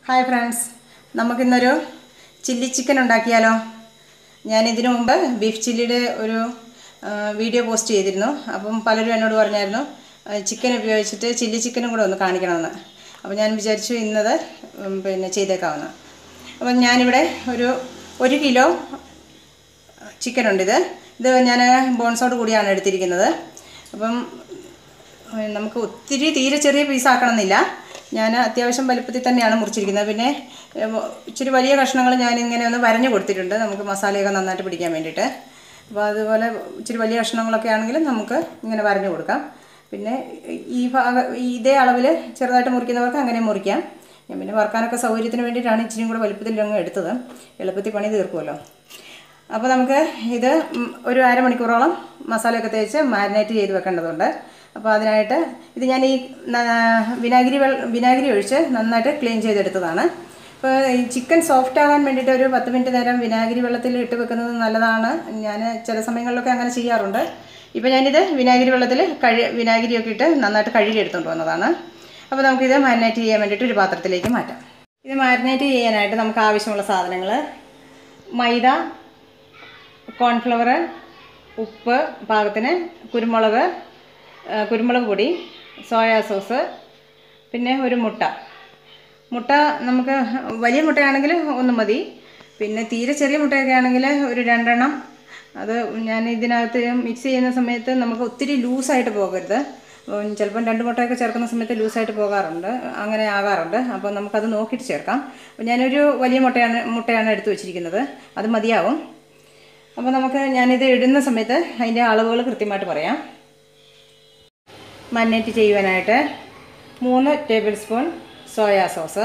hi friends നമുക്കിന്നൊരു chilli chicken ഉണ്ടാക്കിയാലോ ഞാൻ ഇതിനു മുമ്പ് ബീഫ് ചില്ലിയുടെ ഒരു ആ, വീഡിയോ പോസ്റ്റ് ചെയ്തിരുന്നു അപ്പം പലരും എന്നോട് പറഞ്ഞായിരുന്നു ആ, ചിക്കൻ ഉപയോഗിച്ചിട്ട് ചില്ലി ചിക്കനും കൂടെ ഒന്ന് കാണിക്കണമെന്ന് അപ്പോൾ ഞാൻ വിചാരിച്ചു ഇന്നത് ഉം, പിന്നെ ചെയ്തേക്കാമെന്ന് അപ്പം ഞാനിവിടെ ഒരു ഒരു കിലോ ചിക്കൻ ഉണ്ട് ഇത് ഇത് ഞാൻ ബോൺസോട് കൂടിയാണ് എടുത്തിരിക്കുന്നത് അപ്പം ഏഹ് നമുക്ക് ഒത്തിരി തീരെ ചെറിയ പീസാക്കണമെന്നില്ല ഞാൻ അത്യാവശ്യം വലുപ്പത്തിൽ തന്നെയാണ് മുറിച്ചിരിക്കുന്നത് പിന്നെ ഏഹ് ഇച്ചിരി വലിയ കഷ്ണങ്ങൾ ഞാൻ ഇങ്ങനെ ഒന്ന് വരഞ്ഞു കൊടുത്തിട്ടുണ്ട് നമുക്ക് മസാലയൊക്കെ നന്നായിട്ട് പിടിക്കാൻ വേണ്ടിയിട്ട് അപ്പോൾ അതുപോലെ ഇച്ചിരി വലിയ കഷ്ണങ്ങളൊക്കെ ആണെങ്കിലും നമുക്ക് ഇങ്ങനെ വരഞ്ഞു കൊടുക്കാം പിന്നെ ഈ ഭാഗ ഈ ഇതേ അളവിൽ ചെറുതായിട്ട് മുറിക്കുന്നവർക്ക് അങ്ങനെ മുറിക്കാം ഞാൻ പിന്നെ വറുക്കാനൊക്കെ സൗകര്യത്തിന് വേണ്ടിയിട്ടാണ് ഇച്ചിരി കൂടെ വലുപ്പത്തിൽ അങ്ങ് എടുത്തത് എളുപ്പത്തിൽ പണി തീർക്കുമല്ലോ അപ്പോൾ നമുക്ക് ഇത് ഉം ഒരു അരമണിക്കൂറോളം മസാലയൊക്കെ തേച്ച് മാരിനേറ്റ് ചെയ്ത് വെക്കേണ്ടതുണ്ട് അപ്പോൾ അതിനായിട്ട് ഇത് ഞാൻ ഈ ന- വിനാഗിരി വെള്ള വിനാഗിരി ഒഴിച്ച് നന്നായിട്ട് ക്ലീൻ ചെയ്തെടുത്തതാണ് അപ്പോൾ ഈ ചിക്കൻ സോഫ്റ്റ് ആകാൻ വേണ്ടിയിട്ട് ഒരു പത്ത് മിനിറ്റ് നേരം വിനാഗിരി വെള്ളത്തിൽ ഇട്ട് വെക്കുന്നത് നല്ലതാണ് ഞാൻ ചില സമയങ്ങളിലൊക്കെ അങ്ങനെ ചെയ്യാറുണ്ട് ഇപ്പോൾ ഞാനിത് വിനാഗിരി വെള്ളത്തിൽ കഴി വിനാഗിരിയൊക്കെ ഇട്ട് നന്നായിട്ട് കഴുകി എടുത്തുകൊണ്ട് വന്നതാണ് അപ്പോൾ നമുക്കിത് മാരിനേറ്റ് ചെയ്യാൻ വേണ്ടിയിട്ട് ഒരു പാത്രത്തിലേക്ക് മാറ്റാം ഇത് മാരിനേറ്റ് ചെയ്യാനായിട്ട് നമുക്ക് ആവശ്യമുള്ള സാധനങ്ങൾ മൈദ കോൺഫ്ലവർ ഉപ്പ് പാകത്തിന് കുരുമുളക് ആ, കുരുമുളക് പൊടി സോയാ സോസ് പിന്നെ ഒരു മുട്ട മുട്ട നമുക്ക് വലിയ മുട്ടയാണെങ്കിൽ ഒന്ന് മതി പിന്നെ തീരെ ചെറിയ മുട്ടയൊക്കെ ആണെങ്കിൽ ഒരു രണ്ടെണ്ണം അത് ഞാൻ ഇതിനകത്ത് മിക്സ് ചെയ്യുന്ന സമയത്ത് നമുക്ക് ഒത്തിരി ലൂസായിട്ട് പോകരുത് ഉം, ചിലപ്പം രണ്ട് മുട്ടയൊക്കെ ചേർക്കുന്ന സമയത്ത് ലൂസായിട്ട് പോകാറുണ്ട് അങ്ങനെ ആകാറുണ്ട് അപ്പോൾ നമുക്കത് നോക്കിയിട്ട് ചേർക്കാം അപ്പോൾ ഞാനൊരു വലിയ മുട്ടയാണ് മുട്ടയാണ് എടുത്തു വെച്ചിരിക്കുന്നത് അത് മതിയാവും അപ്പോൾ നമുക്ക് ഞാനിത് ഇടുന്ന സമയത്ത് അതിൻ്റെ അളവുകൾ കൃത്യമായിട്ട് പറയാം മന്നേറ്റ് ചെയ്യുവാനായിട്ട് മൂന്ന് ടേബിൾ സ്പൂൺ സോയാ സോസ്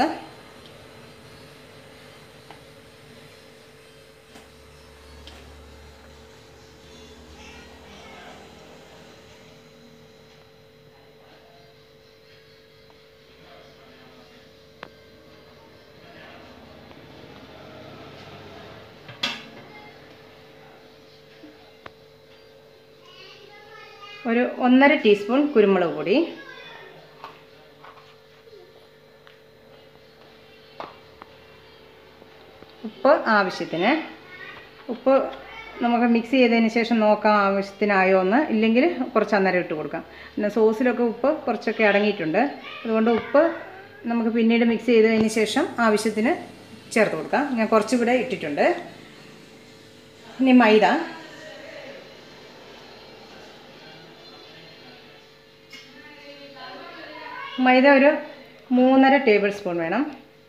ഒരു ഒന്നര ടീസ്പൂൺ കുരുമുളക് പൊടി ഉപ്പ് ആവശ്യത്തിന് ഉപ്പ് നമുക്ക് മിക്സ് ചെയ്തതിന് ശേഷം നോക്കാം ആവശ്യത്തിനായോ എന്ന് ഇല്ലെങ്കിൽ കുറച്ച് അന്നേരം ഇട്ട് കൊടുക്കാം പിന്നെ സോസിലൊക്കെ ഉപ്പ് കുറച്ചൊക്കെ അടങ്ങിയിട്ടുണ്ട് അതുകൊണ്ട് ഉപ്പ് നമുക്ക് പിന്നീട് മിക്സ് ചെയ്തതിന് ശേഷം ആവശ്യത്തിന് ചേർത്ത് കൊടുക്കാം ഞാൻ കുറച്ചുകൂടെ ഇട്ടിട്ടുണ്ട് ഇനി മൈദ മൈദ ഒരു മൂന്നര ടേബിൾ സ്പൂൺ വേണം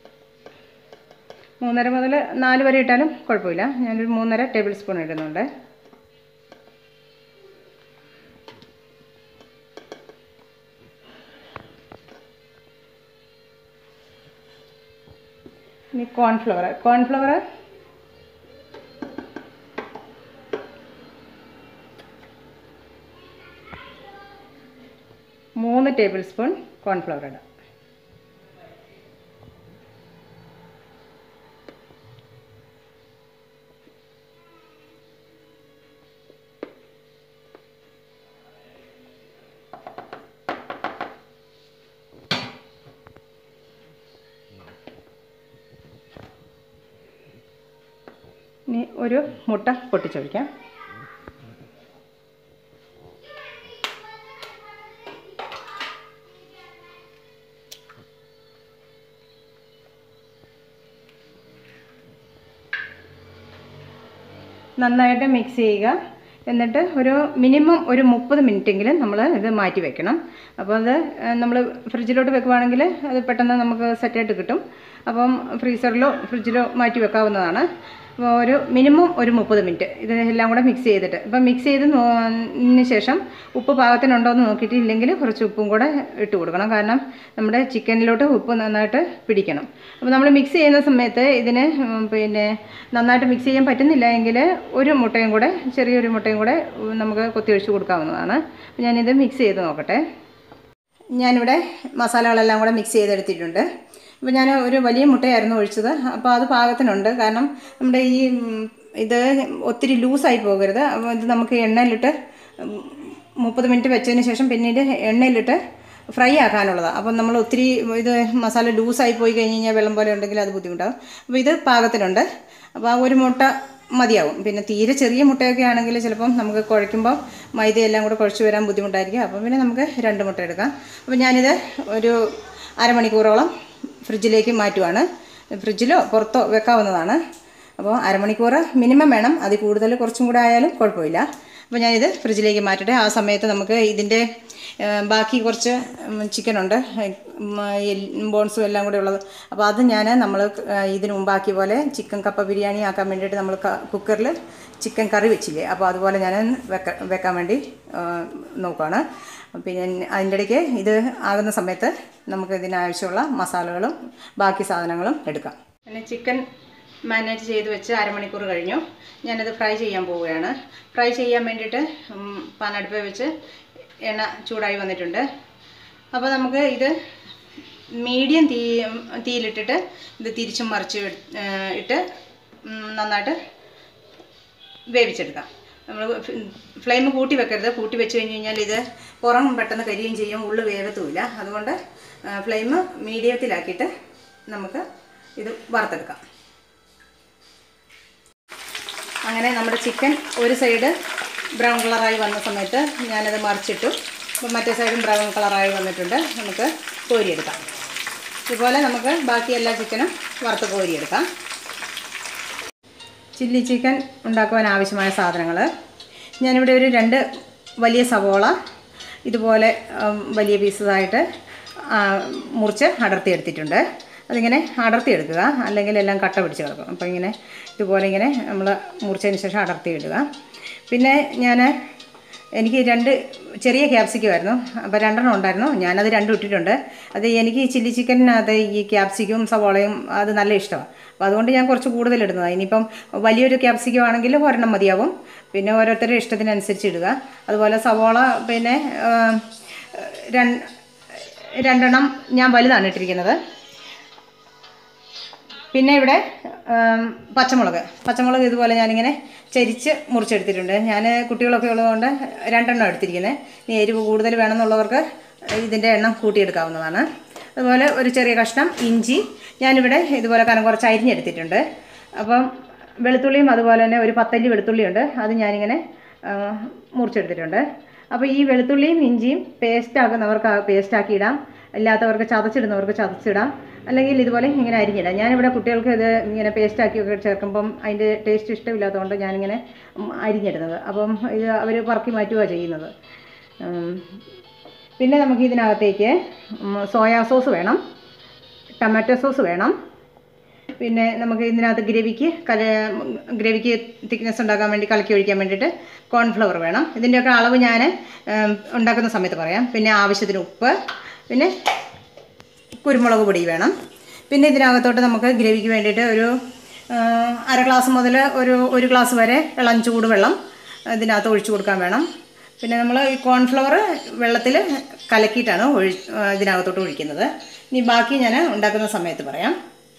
മൂന്നര മുതൽ നാല് വരെ ഇട്ടാലും കുഴപ്പമില്ല ഞാനൊരു മൂന്നര ടേബിൾ സ്പൂൺ ഇടുന്നുണ്ട് ഇനി കോൺഫ്ലവർ കോൺഫ്ലവർ മൂന്ന് ടേബിൾ സ്പൂൺ കോൺഫ്ലവർ ഇടാം ഇനി ഒരു മുട്ട പൊട്ടിച്ചൊഴിക്കാം നന്നായിട്ട് മിക്സ് ചെയ്യുക എന്നിട്ട് ഒരു മിനിമം ഒരു മുപ്പത് മിനിറ്റെങ്കിലും നമ്മൾ ഇത് മാറ്റി വെക്കണം അപ്പോൾ അത് നമ്മൾ ഫ്രിഡ്ജിലോട്ട് വെക്കുവാണെങ്കിൽ അത് പെട്ടെന്ന് നമുക്ക് സെറ്റായിട്ട് കിട്ടും അപ്പം ഫ്രീസറിലോ ഫ്രിഡ്ജിലോ മാറ്റി വെക്കാവുന്നതാണ് അപ്പോൾ ഒരു മിനിമം ഒരു മുപ്പത് മിനിറ്റ് ഇത് എല്ലാം കൂടെ മിക്സ് ചെയ്തിട്ട് ഇപ്പം മിക്സ് ചെയ്ത് നോ- ശേഷം ഉപ്പ് പാകത്തിനുണ്ടോ എന്ന് നോക്കിയിട്ട് ഇല്ലെങ്കിൽ കുറച്ച് ഉപ്പും കൂടെ ഇട്ട് കൊടുക്കണം കാരണം നമ്മുടെ ചിക്കനിലോട്ട് ഉപ്പ് നന്നായിട്ട് പിടിക്കണം അപ്പോൾ നമ്മൾ മിക്സ് ചെയ്യുന്ന സമയത്ത് ഇതിന് ഉം, പിന്നെ നന്നായിട്ട് മിക്സ് ചെയ്യാൻ പറ്റുന്നില്ല എങ്കിൽ ഒരു മുട്ടയും കൂടെ ചെറിയൊരു മുട്ടയും കൂടെ ഉം, നമുക്ക് കൊത്തിയൊഴിച്ച് കൊടുക്കാവുന്നതാണ് അപ്പോൾ ഞാനിത് മിക്സ് ചെയ്ത് നോക്കട്ടെ ഞാനിവിടെ മസാലകളെല്ലാം കൂടെ മിക്സ് ചെയ്തെടുത്തിട്ടുണ്ട് അപ്പോൾ ഞാൻ ഒരു വലിയ മുട്ടയായിരുന്നു ഒഴിച്ചത് അപ്പോൾ അത് പാകത്തിനുണ്ട് കാരണം നമ്മുടെ ഈ ഉം, ഇത് ഒത്തിരി ലൂസായി പോകരുത് അപ്പോൾ ഇത് നമുക്ക് എണ്ണയിലിട്ട് ഉം, മുപ്പത് മിനിറ്റ് വെച്ചതിന് ശേഷം പിന്നീട് എണ്ണയിലിട്ട് ഫ്രൈ ആക്കാനുള്ളതാണ് അപ്പം നമ്മൾ ഒത്തിരി ഇത് മസാല ലൂസായി പോയി കഴിഞ്ഞ് കഴിഞ്ഞാൽ വെള്ളം പോലെ ഉണ്ടെങ്കിൽ അത് ബുദ്ധിമുട്ടാകും അപ്പോൾ ഇത് പാകത്തിനുണ്ട് അപ്പോൾ ആ ഒരു മുട്ട മതിയാവും പിന്നെ തീരെ ചെറിയ മുട്ടയൊക്കെ ആണെങ്കിൽ ചിലപ്പം നമുക്ക് കുഴയ്ക്കുമ്പോൾ മൈദയെല്ലാം കൂടെ കുഴച്ച് വരാൻ ബുദ്ധിമുട്ടായിരിക്കും അപ്പം പിന്നെ നമുക്ക് രണ്ട് മുട്ട എടുക്കാം അപ്പോൾ ഞാനിത് ഒരു അരമണിക്കൂറോളം ഫ്രിഡ്ജിലേക്ക് മാറ്റുവാണ് ഫ്രിഡ്ജിലോ പുറത്തോ വെക്കാവുന്നതാണ് അപ്പോൾ അരമണിക്കൂർ മിനിമം വേണം അതിൽ കൂടുതൽ കുറച്ചും കൂടെ ആയാലും കുഴപ്പമില്ല അപ്പോൾ ഞാനിത് ഫ്രിഡ്ജിലേക്ക് മാറ്റട്ടെ ആ സമയത്ത് നമുക്ക് ഇതിൻ്റെ ആ, ബാക്കി കുറച്ച് ചിക്കനുണ്ട് ബോൺസും എല്ലാം കൂടെ ഉള്ളത് അപ്പോൾ അത് ഞാൻ നമ്മൾ ഇതിന് മുമ്പാക്കിയ പോലെ ചിക്കൻ കപ്പ ബിരിയാണി ആക്കാൻ വേണ്ടിയിട്ട് നമ്മൾ കുക്കറിൽ ചിക്കൻ കറി വെച്ചില്ലേ അപ്പോൾ അതുപോലെ ഞാൻ വെക്ക വെക്കാൻ വേണ്ടി ആ, നോക്കുകയാണ് പിന്നെ അതിൻ്റെ ഇടയ്ക്ക് ഇത് ആകുന്ന സമയത്ത് നമുക്ക് ഇതിനാവശ്യമുള്ള മസാലകളും ബാക്കി സാധനങ്ങളും എടുക്കാം പിന്നെ ചിക്കൻ മാരിനേറ്റ് ചെയ്ത് വെച്ച് അരമണിക്കൂർ കഴിഞ്ഞു ഞാനത് ഫ്രൈ ചെയ്യാൻ പോവുകയാണ് ഫ്രൈ ചെയ്യാൻ വേണ്ടിയിട്ട് ഉം, പാനടുപ്പ് വെച്ച് എണ്ണ ചൂടായി വന്നിട്ടുണ്ട് അപ്പോൾ നമുക്ക് ഇത് മീഡിയം തീ തീയിലിട്ടിട്ട് ഇത് തിരിച്ചും മറിച്ച് ഇട്ട് ഉം, നന്നായിട്ട് വേവിച്ചെടുക്കാം നമ്മൾ ഫ്ലെയിം കൂട്ടി വെക്കരുത് കൂട്ടി വെച്ച് കഴിഞ്ഞ് കഴിഞ്ഞാൽ ഇത് പുറം പെട്ടെന്ന് കരിയും ചെയ്യും ഉള്ളു വേഗത്തുമില്ല അതുകൊണ്ട് ഫ്ലെയിം മീഡിയത്തിലാക്കിയിട്ട് നമുക്ക് ഇത് വറുത്തെടുക്കാം അങ്ങനെ നമ്മുടെ ചിക്കൻ ഒരു സൈഡ് ബ്രൗൺ കളറായി വന്ന സമയത്ത് ഞാനത് മറിച്ചിട്ടു അപ്പോൾ മറ്റേ സൈഡും ബ്രൗൺ കളറായി വന്നിട്ടുണ്ട് നമുക്ക് കോരിയെടുക്കാം ഇതുപോലെ നമുക്ക് ബാക്കി എല്ലാ ചിക്കനും വറുത്ത് കോരിയെടുക്കാം ചില്ലി ചിക്കൻ ഉണ്ടാക്കുവാൻ ആവശ്യമായ സാധനങ്ങൾ ഞാനിവിടെ ഒരു രണ്ട് വലിയ സവോള ഇതുപോലെ ഉം, വലിയ പീസസായിട്ട് മുറിച്ച് അടർത്തിയെടുത്തിട്ടുണ്ട് അതിങ്ങനെ അടർത്തിയെടുക്കുക അല്ലെങ്കിൽ എല്ലാം കട്ട പിടിച്ച് കിടക്കും അപ്പോൾ ഇങ്ങനെ ഇതുപോലെ ഇങ്ങനെ നമ്മൾ മുറിച്ചതിന് ശേഷം അടർത്തിയിടുക പിന്നെ ഞാൻ എനിക്ക് രണ്ട് ചെറിയ ക്യാപ്സിക്കുമായിരുന്നു അപ്പോൾ രണ്ടെണ്ണം ഉണ്ടായിരുന്നു ഞാനത് രണ്ടും ഇട്ടിട്ടുണ്ട് അത് എനിക്ക് ഈ ചില്ലി ചിക്കനകത്ത് ഈ ക്യാപ്സിക്കും സവോളയും അത് നല്ല ഇഷ്ടമാണ് അപ്പോൾ അതുകൊണ്ട് ഞാൻ കുറച്ച് കൂടുതൽ ഇടുന്നതാണ് ഇനിയിപ്പം വലിയൊരു ക്യാപ്സിക്കം ആണെങ്കിൽ ഒരെണ്ണം മതിയാവും പിന്നെ ഓരോരുത്തരുടെ ഇഷ്ടത്തിനനുസരിച്ച് ഇടുക അതുപോലെ സവോള പിന്നെ ആ, രണ്ട് രണ്ടെണ്ണം ഞാൻ വലുതാണ് ഇട്ടിരിക്കുന്നത് പിന്നെ ഇവിടെ ആം, പച്ചമുളക് പച്ചമുളക് ഇതുപോലെ ഞാനിങ്ങനെ ചരിച്ച് മുറിച്ചെടുത്തിട്ടുണ്ട് ഞാൻ കുട്ടികളൊക്കെ ഉള്ളതുകൊണ്ട് രണ്ടെണ്ണം എടുത്തിരിക്കുന്നത് ഇനി എരിവ് കൂടുതൽ വേണമെന്നുള്ളവർക്ക് ഇതിൻ്റെ എണ്ണം കൂട്ടിയെടുക്കാവുന്നതാണ് അതുപോലെ ഒരു ചെറിയ കഷ്ണം ഇഞ്ചി ഞാനിവിടെ ഇതുപോലെ കനം കുറച്ച് അരിഞ്ഞെടുത്തിട്ടുണ്ട് അപ്പം വെളുത്തുള്ളിയും അതുപോലെ തന്നെ ഒരു പത്തല്ലി വെളുത്തുള്ളിയുണ്ട് അത് ഞാനിങ്ങനെ ആ, മുറിച്ചെടുത്തിട്ടുണ്ട് അപ്പോൾ ഈ വെളുത്തുള്ളിയും ഇഞ്ചിയും പേസ്റ്റ് ആക്കുന്നവർക്ക് പേസ്റ്റ് ആക്കി ഇടാം അല്ലാത്തവർക്ക് ചതച്ചിടുന്നവർക്ക് ചതച്ചിടാം അല്ലെങ്കിൽ ഇതുപോലെ ഇങ്ങനെ അരിഞ്ഞിടാം ഞാനിവിടെ കുട്ടികൾക്ക് ഇത് ഇങ്ങനെ പേസ്റ്റ് ആക്കിയൊക്കെ ചേർക്കുമ്പം അതിൻ്റെ ടേസ്റ്റ് ഇഷ്ടമില്ലാത്തതുകൊണ്ട് ഞാനിങ്ങനെ ഉം, അരിഞ്ഞിടുന്നത് അപ്പം ഇത് അവർ പറക്കി മാറ്റുകയാണ് ചെയ്യുന്നത് ഉം, പിന്നെ നമുക്ക് ഇതിനകത്തേക്ക് ഉം, സോയാ സോസ് വേണം ടൊമാറ്റോ സോസ് വേണം പിന്നെ നമുക്ക് ഇതിനകത്ത് ഗ്രവിക്ക് കല ഗ്രവിക്ക് തിക്നെസ് ഉണ്ടാക്കാൻ വേണ്ടി കലക്കി ഒഴിക്കാൻ വേണ്ടിയിട്ട് കോൺഫ്ലവർ വേണം ഇതിൻ്റെയൊക്കെ അളവ് ഞാൻ ഉണ്ടാക്കുന്ന സമയത്ത് പറയാം പിന്നെ ആവശ്യത്തിന് ഉപ്പ് പിന്നെ കുരുമുളക് പൊടി വേണം പിന്നെ ഇതിനകത്തോട്ട് നമുക്ക് ഗ്രവിക്ക് വേണ്ടിയിട്ട് ഒരു ആ, അര ഗ്ലാസ് മുതൽ ഒരു ഒരു ഗ്ലാസ് വരെ ഇളം ചൂട് വെള്ളം ഇതിനകത്ത് ഒഴിച്ചു കൊടുക്കാൻ വേണം പിന്നെ നമ്മൾ ഈ കോൺഫ്ലവർ വെള്ളത്തിൽ കലക്കിയിട്ടാണ് ഒഴി ആ, ഇതിനകത്തോട്ട് ഒഴിക്കുന്നത് ഇനി ബാക്കി ഞാൻ ഉണ്ടാക്കുന്ന സമയത്ത് പറയാം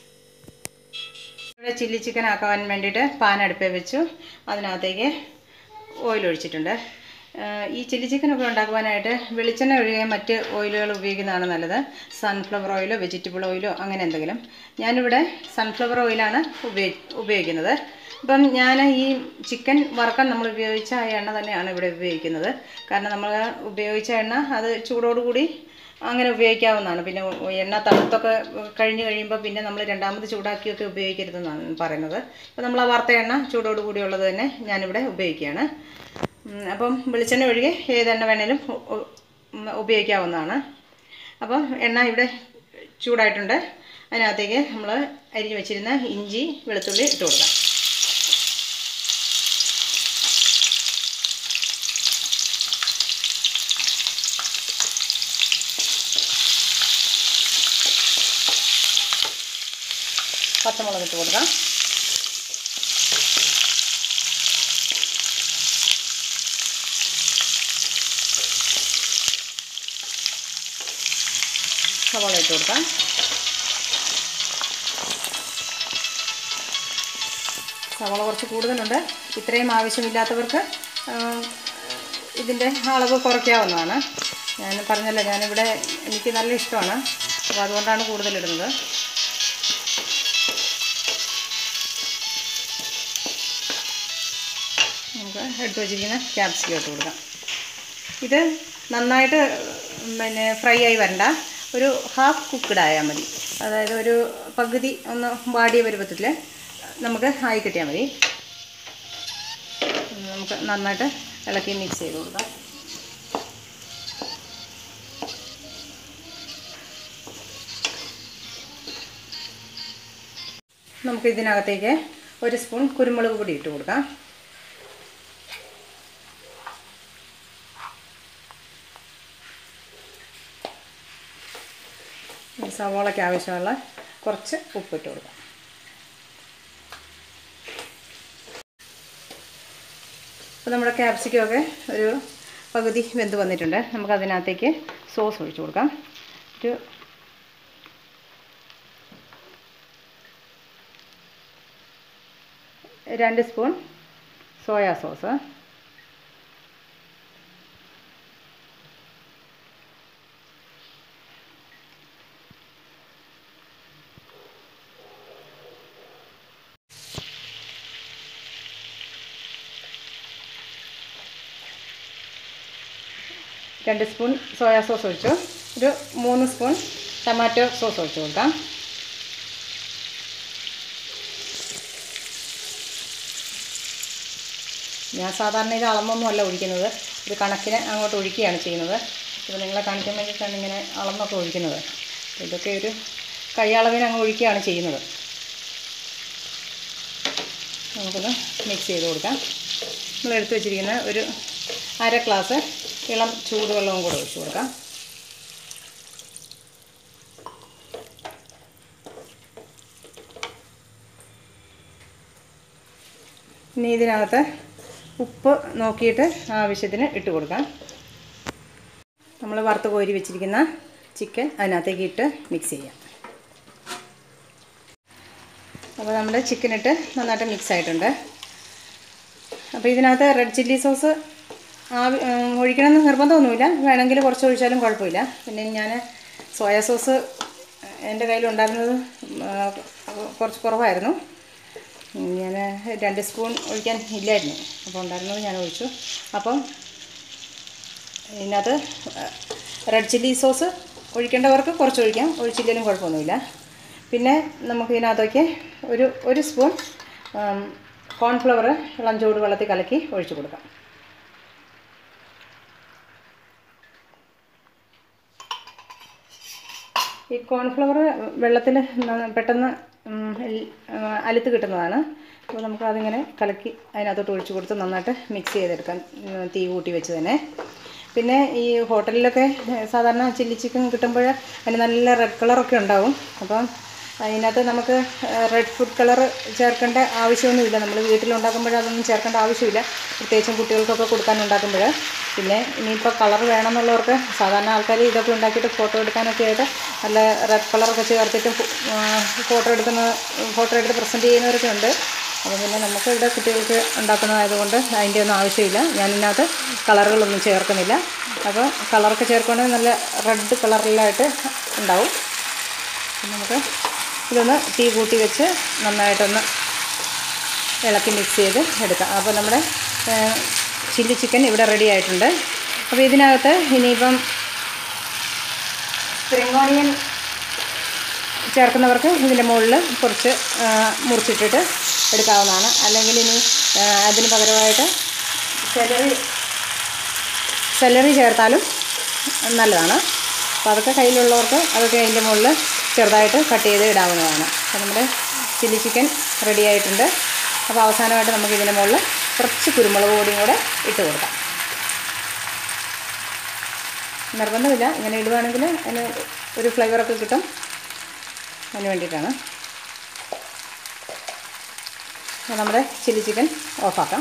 ഇവിടെ ചില്ലി ചിക്കൻ ആക്കാൻ വേണ്ടിയിട്ട് പാൻ അടുപ്പേ വെച്ചു അതിനകത്തേക്ക് ഓയിൽ ഒഴിച്ചിട്ടുണ്ട് ആഹ് ഈ ചില്ലി ചിക്കനൊക്കെ ഉണ്ടാക്കുവാനായിട്ട് വെളിച്ചെണ്ണ ഒഴികെ മറ്റ് ഓയിലുകൾ ഉപയോഗിക്കുന്നതാണ് നല്ലത് സൺഫ്ലവർ ഓയിലോ വെജിറ്റബിൾ ഓയിലോ അങ്ങനെ എന്തെങ്കിലും ഞാനിവിടെ സൺഫ്ലവർ ഓയിലാണ് ഉപയോഗി ഉപയോഗിക്കുന്നത് അപ്പം ഞാൻ ഈ ചിക്കൻ വറുക്കാൻ നമ്മൾ ഉപയോഗിച്ച ആ എണ്ണ തന്നെയാണ് ഇവിടെ ഉപയോഗിക്കുന്നത് കാരണം നമ്മൾ ഉപയോഗിച്ച എണ്ണ അത് ചൂടോടുകൂടി അങ്ങനെ ഉപയോഗിക്കാവുന്നതാണ് പിന്നെ എണ്ണ തണുത്തൊക്കെ കഴിഞ്ഞ് കഴിയുമ്പോൾ പിന്നെ നമ്മൾ രണ്ടാമത് ചൂടാക്കിയൊക്കെ ഉപയോഗിക്കരുതെന്നാണ് പറയുന്നത് അപ്പോൾ നമ്മൾ ആ വറുത്ത എണ്ണ ചൂടോട് കൂടിയുള്ളത് തന്നെ ഞാനിവിടെ ഉപയോഗിക്കുകയാണ് ഉം, അപ്പം വെളിച്ചെണ്ണ ഒഴികെ ഏതെണ്ണ വേണേലും ഉ- ഉ- ഉം, ഉപയോഗിക്കാവുന്നതാണ് അപ്പം എണ്ണ ഇവിടെ ചൂടായിട്ടുണ്ട് അതിനകത്തേക്ക് നമ്മൾ അരിഞ്ഞ് വെച്ചിരുന്ന ഇഞ്ചി വെളുത്തുള്ളി ഇട്ട് കൊടുക്കാം പച്ചമുളക് ഇട്ട് കൊടുക്കാം സവാള ഇട്ട് കൊടുക്കാം സവാള കുറച്ച് കൂടുതലുണ്ട് ഇത്രയും ആവശ്യമില്ലാത്തവർക്ക് ഇതിൻ്റെ അളവ് കുറയ്ക്കാവുന്നതാണ് ഞാൻ പറഞ്ഞല്ലോ ഞാനിവിടെ എനിക്ക് നല്ല ഇഷ്ടമാണ് അപ്പോൾ അതുകൊണ്ടാണ് കൂടുതലിടുന്നത് നമുക്ക് എടുത്തു വച്ചിരിക്കുന്ന ക്യാപ്സിക്കം ഇട്ട് കൊടുക്കാം ഇത് നന്നായിട്ട് പിന്നെ ഫ്രൈ ആയി വരണ്ട ഒരു ഹാഫ് കുക്ക്ഡ് ആയാൽ മതി അതായത് ഒരു പകുതി ഒന്ന് വാടിയ പരുവത്തിൽ നമുക്ക് ആയി കിട്ടിയാൽ മതി നമുക്ക് നന്നായിട്ട് ഇളക്കി മിക്സ് ചെയ്ത് കൊടുക്കാം നമുക്ക് ഇതിനകത്തേക്ക് ഒരു സ്പൂൺ കുരുമുളക് പൊടി ഇട്ട് കൊടുക്കാം ഈ സവോളയ്ക്ക് ആവശ്യമുള്ള കുറച്ച് ഉപ്പിട്ട് കൊടുക്കാം അപ്പോൾ നമ്മുടെ ക്യാപ്സിക്കമൊക്കെ ഒരു പകുതി വെന്ത് വന്നിട്ടുണ്ട് നമുക്ക് അതിനകത്തേക്ക് സോസ് ഒഴിച്ചു കൊടുക്കാം ഒരു രണ്ട് സ്പൂൺ സോയാ സോസ് രണ്ട് സ്പൂൺ സോയാ സോസ് ഒഴിച്ചു ഒരു മൂന്ന് സ്പൂൺ ടൊമാറ്റോ സോസ് ഒഴിച്ചു കൊടുക്കാം ഞാൻ സാധാരണ ഇത് അളന്നൊന്നും അല്ല ഒഴിക്കുന്നത് ഇത് കണക്കിന് അങ്ങോട്ട് ഒഴിക്കുകയാണ് ചെയ്യുന്നത് ഇപ്പോൾ നിങ്ങളെ കാണിക്കാൻ വേണ്ടിയിട്ടാണ് ഇങ്ങനെ അളന്നൊക്കെ ഒഴിക്കുന്നത് അപ്പോൾ ഇതൊക്കെ ഒരു കൈയളവിന് അങ്ങ് ഒഴിക്കുകയാണ് ചെയ്യുന്നത് നമുക്കൊന്ന് മിക്സ് ചെയ്ത് കൊടുക്കാം നമ്മൾ എടുത്തു വെച്ചിരിക്കുന്ന ഒരു അര ഗ്ലാസ് ഇളം ചൂടുവെള്ളവും കൂടെ ഒഴിച്ചു കൊടുക്കാം ഇനി ഇതിനകത്ത് ഉപ്പ് നോക്കിയിട്ട് ആവശ്യത്തിന് ഇട്ട് കൊടുക്കാം നമ്മൾ വറുത്ത് കോരി വെച്ചിരിക്കുന്ന ചിക്കൻ അതിനകത്തേക്ക് ഇട്ട് മിക്സ് ചെയ്യാം അപ്പോൾ നമ്മുടെ ചിക്കൻ ഇട്ട് നന്നായിട്ട് മിക്സ് ആയിട്ടുണ്ട് അപ്പോൾ ഇതിനകത്ത് റെഡ് ചില്ലി സോസ് ആവി ഒഴിക്കണമെന്ന് നിർബന്ധമൊന്നുമില്ല വേണമെങ്കിൽ കുറച്ച് ഒഴിച്ചാലും കുഴപ്പമില്ല പിന്നെ ഞാൻ സോയാ സോസ് എൻ്റെ കയ്യിലുണ്ടായിരുന്നത് കുറച്ച് കുറവായിരുന്നു ഞാൻ രണ്ട് സ്പൂൺ ഒഴിക്കാൻ ഇല്ലായിരുന്നു അപ്പോൾ ഉണ്ടായിരുന്നത് ഞാൻ ഒഴിച്ചു അപ്പം ഇതിനകത്ത് റെഡ് ചില്ലി സോസ് ഒഴിക്കേണ്ടവർക്ക് കുറച്ച് ഒഴിക്കാം ഒഴിച്ചില്ലെങ്കിലും കുഴപ്പമൊന്നുമില്ല പിന്നെ നമുക്ക് ഇതിനകത്തേക്ക് ഒരു ഒരു സ്പൂൺ കോൺഫ്ലവർ ഇളം ചൂട് വെള്ളത്തിൽ കലക്കി ഒഴിച്ചു കൊടുക്കാം ഈ കോൺഫ്ലവർ വെള്ളത്തിൽ പെട്ടെന്ന് അലുത്ത് കിട്ടുന്നതാണ് അപ്പോൾ നമുക്ക് അതിങ്ങനെ കലക്കി അതിനകത്തോട്ട് ഒഴിച്ചു കൊടുത്ത് നന്നായിട്ട് മിക്സ് ചെയ്തെടുക്കാം തീ കൂട്ടി വെച്ച് തന്നെ പിന്നെ ഈ ഹോട്ടലിലൊക്കെ സാധാരണ ചില്ലി ചിക്കൻ കിട്ടുമ്പോൾ അതിന് നല്ല റെഡ് കളറൊക്കെ ഉണ്ടാവും അപ്പം അതിനകത്ത് നമുക്ക് റെഡ് ഫുഡ് കളർ ചേർക്കേണ്ട ആവശ്യമൊന്നുമില്ല നമ്മൾ വീട്ടിലുണ്ടാക്കുമ്പോൾ അതൊന്നും ചേർക്കേണ്ട ആവശ്യമില്ല പ്രത്യേകിച്ചും കുട്ടികൾക്കൊക്കെ കൊടുക്കാൻ ഉണ്ടാക്കുമ്പോൾ പിന്നെ ഇനിയിപ്പോൾ കളർ വേണമെന്നുള്ളവർക്ക് സാധാരണ ആൾക്കാർ ഇതൊക്കെ ഉണ്ടാക്കിയിട്ട് ഫോട്ടോ എടുക്കാനൊക്കെ ആയിട്ട് നല്ല റെഡ് കളറൊക്കെ ചേർത്തിട്ട് ഫോട്ടോ എടുക്കുന്ന ഫോട്ടോ എടുത്ത് പ്രസൻറ്റ് ചെയ്യുന്നവരൊക്കെ ഉണ്ട് അപ്പോൾ പിന്നെ നമുക്ക് ഇവിടെ കുട്ടികൾക്ക് ഉണ്ടാക്കുന്നതായതുകൊണ്ട് അതിൻ്റെ ഒന്നും ആവശ്യമില്ല ഞാനിതിനകത്ത് കളറുകളൊന്നും ചേർക്കുന്നില്ല അപ്പോൾ കളറൊക്കെ ചേർക്കുകയാണെങ്കിൽ നല്ല റെഡ് കളറിലായിട്ട് ഉണ്ടാവും നമുക്ക് ഇതൊന്ന് തീ കൂട്ടി വെച്ച് നന്നായിട്ടൊന്ന് ഇളക്കി മിക്സ് ചെയ്ത് എടുക്കാം അപ്പോൾ നമ്മുടെ ചില്ലി ചിക്കൻ ഇവിടെ റെഡി ആയിട്ടുണ്ട് അപ്പോൾ ഇതിനകത്ത് ഇനിയിപ്പം സ്പ്രിംഗ് ഓണിയൻ ചേർക്കുന്നവർക്ക് ഇതിൻ്റെ മുകളിൽ കുറച്ച് മുറിച്ചിട്ടിട്ട് എടുക്കാവുന്നതാണ് അല്ലെങ്കിൽ ഇനി അതിന് പകരമായിട്ട് സെലറി സെലറി ചേർത്താലും നല്ലതാണ് അപ്പോൾ അതൊക്കെ കയ്യിലുള്ളവർക്ക് അതൊക്കെ അതിൻ്റെ മുകളിൽ ചെറുതായിട്ട് കട്ട് ചെയ്ത് ഇടാവുന്നതാണ് അപ്പോൾ നമ്മുടെ ചില്ലി ചിക്കൻ റെഡി ആയിട്ടുണ്ട് അപ്പോൾ അവസാനമായിട്ട് നമുക്ക് ഇതിൻ്റെ മുകളിൽ കുറച്ച് കുരുമുളക് പൊടിയും കൂടെ ഇട്ട് കൊടുക്കാം നിർബന്ധമില്ല ഇങ്ങനെ ഇടുവാണെങ്കിൽ അതിന് ഒരു ഫ്ലേവറൊക്കെ കിട്ടും അതിന് വേണ്ടിയിട്ടാണ് അപ്പോൾ നമ്മുടെ ചില്ലി ചിക്കൻ ഓഫാക്കാം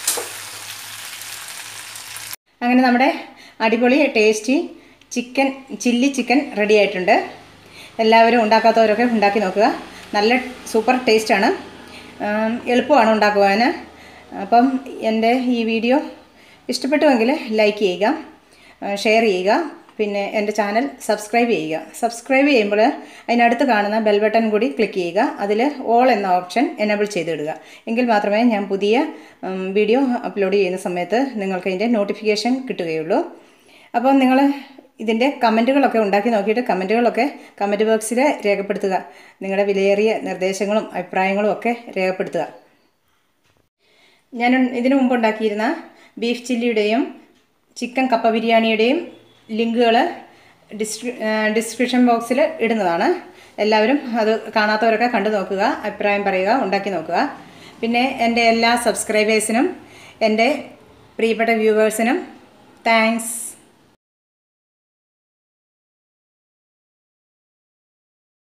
അങ്ങനെ നമ്മുടെ അടിപൊളി tasty chicken chilli chicken ready ആയിട്ടുണ്ട് എല്ലാവരും ഉണ്ടാക്കാത്തവരൊക്കെ ഉണ്ടാക്കി നോക്കുക നല്ല സൂപ്പർ ടേസ്റ്റാണ് എളുപ്പമാണ് ഉണ്ടാക്കുവാൻ അപ്പം എൻ്റെ ഈ വീഡിയോ ഇഷ്ടപ്പെട്ടുവെങ്കിൽ ലൈക്ക് ചെയ്യുക ഷെയർ ചെയ്യുക പിന്നെ എൻ്റെ ചാനൽ സബ്സ്ക്രൈബ് ചെയ്യുക സബ്സ്ക്രൈബ് ചെയ്യുമ്പോൾ അതിനടുത്ത് കാണുന്ന ബെൽ ബട്ടൺ കൂടി ക്ലിക്ക് ചെയ്യുക അതിൽ ഓൾ എന്ന ഓപ്ഷൻ എനേബിൾ ചെയ്തിടുക എങ്കിൽ മാത്രമേ ഞാൻ പുതിയ ഉം, വീഡിയോ അപ്ലോഡ് ചെയ്യുന്ന സമയത്ത് നിങ്ങൾക്ക് അതിൻ്റെ നോട്ടിഫിക്കേഷൻ കിട്ടുകയുള്ളൂ അപ്പോൾ നിങ്ങൾ ഇതിൻ്റെ കമൻറ്റുകളൊക്കെ ഉണ്ടാക്കി നോക്കിയിട്ട് കമൻറ്റുകളൊക്കെ കമൻറ്റ് ബോക്സിൽ രേഖപ്പെടുത്തുക നിങ്ങളുടെ വിലയേറിയ നിർദ്ദേശങ്ങളും അഭിപ്രായങ്ങളും ഒക്കെ രേഖപ്പെടുത്തുക ഞാൻ ഉൺ- ഇതിനു മുമ്പ് ഉണ്ടാക്കിയിരുന്ന ബീഫ് ചില്ലിയുടെയും ചിക്കൻ കപ്പ ബിരിയാണിയുടെയും ലിങ്കുകൾ ഡിസ്ക്രി ഡിസ്ക്രിപ്ഷൻ ബോക്സിൽ ഇടുന്നതാണ് എല്ലാവരും അത് കാണാത്തവരൊക്കെ കണ്ടു നോക്കുക അഭിപ്രായം പറയുക ഉണ്ടാക്കി നോക്കുക പിന്നെ എൻ്റെ എല്ലാ സബ്സ്ക്രൈബേഴ്സിനും എൻ്റെ പ്രിയപ്പെട്ട വ്യൂവേഴ്സിനും താങ്ക്സ്